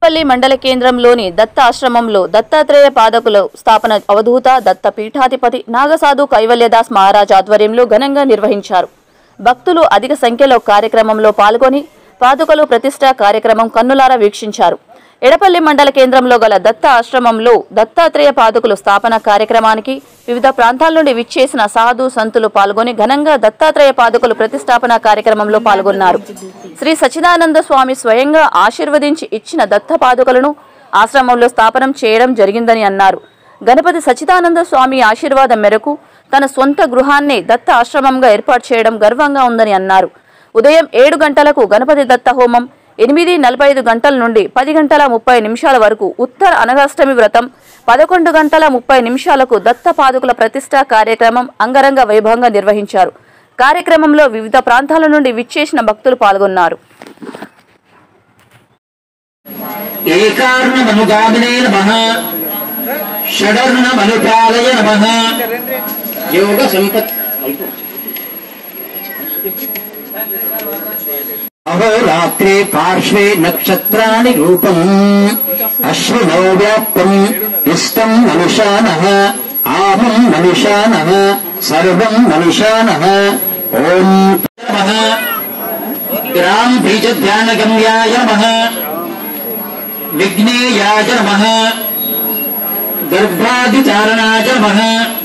ఎడపల్లి మండల కేంద్రంలోని దత్త ఆశ్రమంలో దత్తాత్రేయ పాదకుల స్థాపన అవధూత దత్త పీఠాధిపతి నాగసాధు కైవల్యదాస్ మహారాజ్ ఆధ్వర్యంలో ఘనంగా నిర్వహించారు భక్తులు అధిక సంఖ్యలో కార్యక్రమంలో పాల్గొని పాదుకలు ప్రతిష్ఠా కార్యక్రమం కన్నులారా వీక్షించారు ఎడపల్లి మండల కేంద్రంలో గల దత్త ఆశ్రమంలో దత్తాత్రేయ పాదుకులు స్థాపన కార్యక్రమానికి వివిధ ప్రాంతాల నుండి విచ్చేసిన సాధు సంతులు పాల్గొని ఘనంగా దత్తాత్రేయ పాదుకులు ప్రతిష్టాపన కార్యక్రమంలో పాల్గొన్నారు శ్రీ సచిదానంద స్వామి స్వయంగా ఆశీర్వదించి ఇచ్చిన దత్త పాదుకలను ఆశ్రమంలో స్థాపనం చేయడం జరిగిందని అన్నారు గణపతి సచిదానంద స్వామి ఆశీర్వాదం మేరకు తన సొంత గృహాన్నే దత్త ఆశ్రమంగా ఏర్పాటు చేయడం గర్వంగా ఉందని అన్నారు ఉదయం ఏడు గంటలకు గణపతి దత్త హోమం ఎనిమిది నలభై ఐదు గంటల నుండి పది గంటల ముప్పై నిమిషాల వరకు ఉత్తర అనగాష్టమి వ్రతం పదకొండు గంటల ముప్పై నిమిషాలకు దత్త పాదుకుల ప్రతిష్ఠా కార్యక్రమం అంగరంగ వైభవంగా నిర్వహించారు కార్యక్రమంలో వివిధ ప్రాంతాల నుండి విచ్చేసిన భక్తులు పాల్గొన్నారు ఏకార్ణమనుగామినే నమ షడర్ణమనుపాలయ నమ యోగ సంపత్ అహోరాత్రే పార్శ్వే నక్షత్రాణి రూపం అశ్వినో వ్యాప్తం ఇష్టం మనుషాన ఆమం మనుషాన సర్వం మనుషాన ఓం నమ గ్రాం బీజధ్యానగమ్యాయ నమ విఘ్నేయాయ నమ గర్భాదిచారణాయ నమ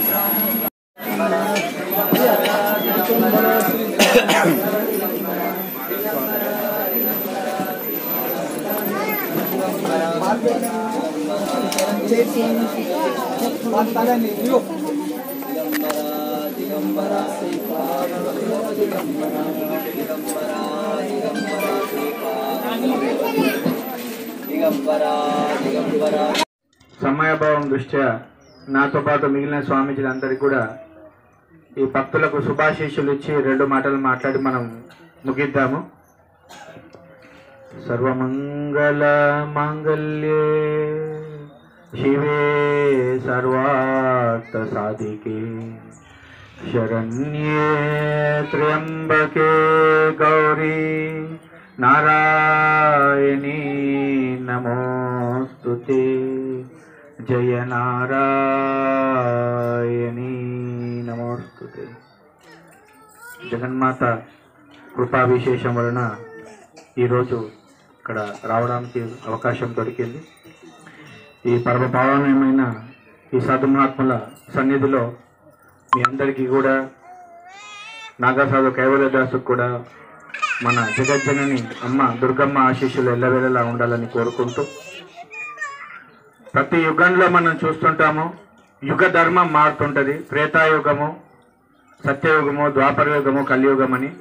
సమయాభావం దృష్ట్యా నాతో పాటు మిగిలిన స్వామీజీలందరికీ కూడా ఈ భక్తులకు శుభాశీస్సులు ఇచ్చి రెండు మాటలు మాట్లాడి మనం ముగిద్దాము సర్వమంగళ మాంగళ్యే శివే సర్వార్థ సాధికే శరణ్యే త్ర్యంబకే గౌరీ నారాయణీ నమోస్తుతే జయ నారాయణీ నమోస్తుతే జగన్మాత కృపా విశేషం వలన ఈరోజు ఇక్కడ రావడానికి అవకాశం దొరికింది ఈ పరమ పావనమైన ఈ సాధుమహాత్ముల సన్నిధిలో మీ అందరికీ కూడా నాగసాధు కైవల్యదాసుకు కూడా మన జగజ్జనని అమ్మ దుర్గమ్మ ఆశీస్సులు ఎల్లవేళలా ఉండాలని కోరుకుంటూ ప్రతి యుగంలో మనం చూస్తుంటాము యుగ ధర్మం మారుతుంటది త్రేతాయుగము సత్యయుగము ద్వాపరయుగము కలియుగం అని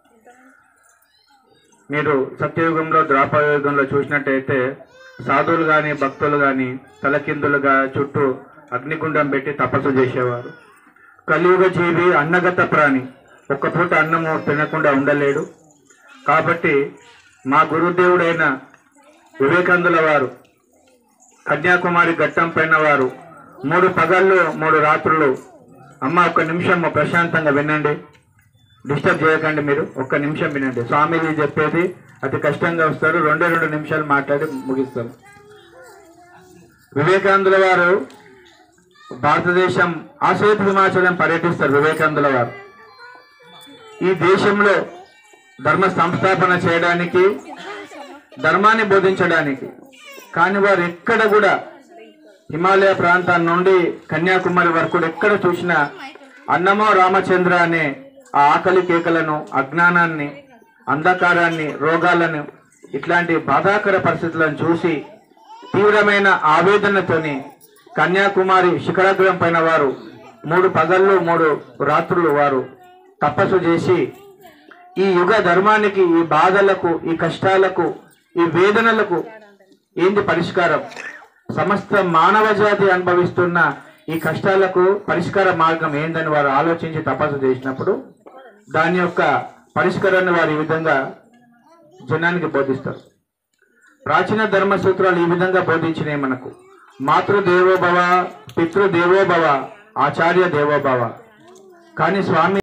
మీరు సత్యయుగంలో ద్వాపరయుగంలో చూసినట్టయితే సాధువులు కానీ భక్తులు కానీ తలకిందులుగా చుట్టూ అగ్నిగుండం పెట్టి తపస్సు చేసేవారు కలియుగ జీవి అన్నగత ప్రాణి ఒక్క పూట అన్నము తినకుండా ఉండలేడు కాబట్టి మా గురుదేవుడైన వివేకానందుల వారు కన్యాకుమారి ఘట్టం పైన వారు మూడు పగళ్ళు మూడు రాత్రులు అమ్మ ఒక్క నిమిషం ప్రశాంతంగా వినండి డిస్టర్బ్ చేయకండి మీరు ఒక్క నిమిషం వినండి స్వామీజీ చెప్పేది అతి కష్టంగా వస్తారు రెండే రెండు నిమిషాలు మాట్లాడి ముగిస్తారు వివేకానందుల వారు భారతదేశం ఆశ్వేత హిమాచలం పర్యటిస్తారు వివేకానందుల వారు ఈ దేశంలో ధర్మ సంస్థాపన చేయడానికి ధర్మాన్ని బోధించడానికి కానీ వారు ఎక్కడ కూడా హిమాలయ ప్రాంతం నుండి కన్యాకుమారి వరకు కూడా ఎక్కడ చూసినా అన్నమో రామచంద్ర అనే ఆ ఆకలి కేకలను అజ్ఞానాన్ని అంధకారాన్ని రోగాలను ఇట్లాంటి బాధాకర పరిస్థితులను చూసి తీవ్రమైన ఆవేదనతోని కన్యాకుమారి శిఖరాగ్రం పైన వారు మూడు పగళ్ళు మూడు రాత్రులు వారు తపస్సు చేసి ఈ యుగ ధర్మానికి ఈ బాధలకు ఈ కష్టాలకు ఈ వేదనలకు ఏంది పరిష్కారం సమస్త మానవ జాతి అనుభవిస్తున్న ఈ కష్టాలకు పరిష్కార మార్గం ఏందని వారు ఆలోచించి తపస్సు చేసినప్పుడు దాని యొక్క పరిష్కారాన్ని వారు ఈ విధంగా జనానికి బోధిస్తారు ప్రాచీన ధర్మ సూత్రాలు ఈ విధంగా బోధించినాయి మనకు మాతృదేవోభవ పితృదేవోభవ ఆచార్య దేవోభవ కానీ స్వామి